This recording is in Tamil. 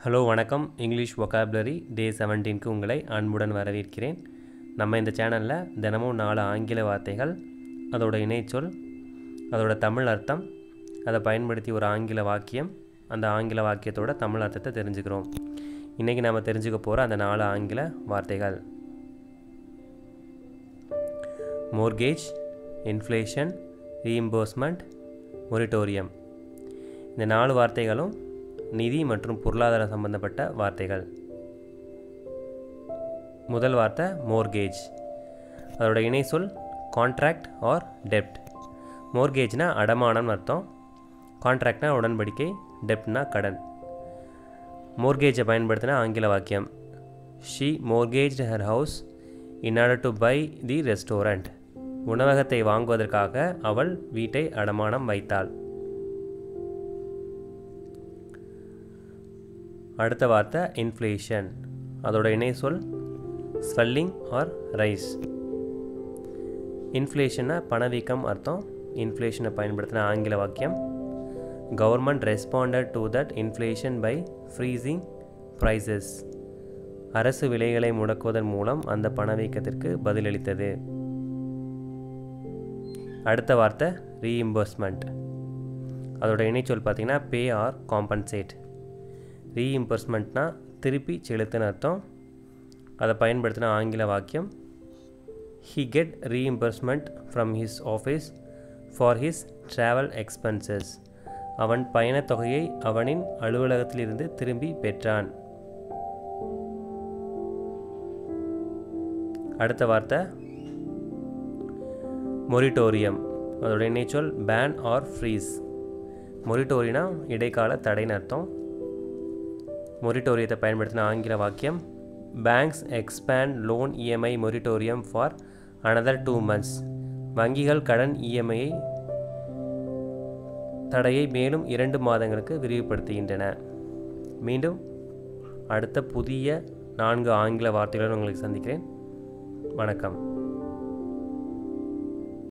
ஹலோ வணக்கம் இங்கிலீஷ் ஒகாபுலரி டே செவன்டீனுக்கு உங்களை அன்புடன் வரவேற்கிறேன் நம்ம இந்த சேனலில் தினமும் நாலு ஆங்கில வார்த்தைகள் அதோட இணைச்சொல் அதோட தமிழ் அர்த்தம் அதை பயன்படுத்தி ஒரு ஆங்கில வாக்கியம் அந்த ஆங்கில வாக்கியத்தோட தமிழ் அர்த்தத்தை தெரிஞ்சுக்கிறோம் இன்றைக்கி நாம் தெரிஞ்சுக்க போகிற அந்த நாலு ஆங்கில வார்த்தைகள் மோர்கேஜ் இன்ஃப்ளேஷன் ரீஇம்போர்ஸ்மெண்ட் மொரிட்டோரியம் இந்த நாலு வார்த்தைகளும் நிதி மற்றும் பொருளாதாரம் சம்பந்தப்பட்ட வார்த்தைகள் முதல் வார்த்தை மோர்கேஜ் அதோட இணை சொல் கான்ட்ராக்ட் ஆர் டெப்ட் மோர்கேஜ்னா அடமானம்னு அர்த்தம் கான்ட்ராக்ட்னா உடன்படிக்கை டெப்ட்னா கடன் மோர்கேஜை பயன்படுத்தின ஆங்கில வாக்கியம் she mortgage her house in order to buy the restaurant உணவகத்தை வாங்குவதற்காக அவள் வீட்டை அடமானம் வைத்தாள் அடுத்த வார்த்தை இன்ஃப்ளேஷன் அதோட இணை சொல் ஸ்வெல்லிங் ஆர் ரைஸ் இன்ஃப்ளேஷனை பணவீக்கம் அர்த்தம் இன்ஃப்ளேஷனை பயன்படுத்தின ஆங்கில வாக்கியம் government responded to that inflation by freezing prices அரசு விலைகளை முடக்குவதன் மூலம் அந்த பணவீக்கத்திற்கு பதிலளித்தது அடுத்த வார்த்தை ரீஇம்பர்ஸ்மெண்ட் அதோட இணைச்சொல் பார்த்திங்கன்னா பே ஆர் காம்பன்சேட் ரீஇம்பர்ஸ்மெண்ட்னா திருப்பி செலுத்துன்னு அர்த்தம் அதை பயன்படுத்தின ஆங்கில வாக்கியம் he get reimbursement from his office for his travel expenses அவன் பயணத் தொகையை அவனின் அலுவலகத்திலிருந்து திரும்பி பெற்றான் அடுத்த வார்த்தை மொரிட்டோரியம் அதோட இணைச்சொல் பேன் ஆர் ஃப்ரீஸ் மொரிட்டோரினா இடைக்கால தடைன்னு அர்த்தம் மொரிட்டோரியத்தை பயன்படுத்தின ஆங்கில வாக்கியம் banks expand loan EMI moratorium for another two months வங்கிகள் கடன் இஎம்ஐயை தடையை மேலும் இரண்டு மாதங்களுக்கு விரிவுபடுத்துகின்றன மீண்டும் அடுத்த புதிய நான்கு ஆங்கில வார்த்தைகளுடன் உங்களுக்கு சந்திக்கிறேன் வணக்கம்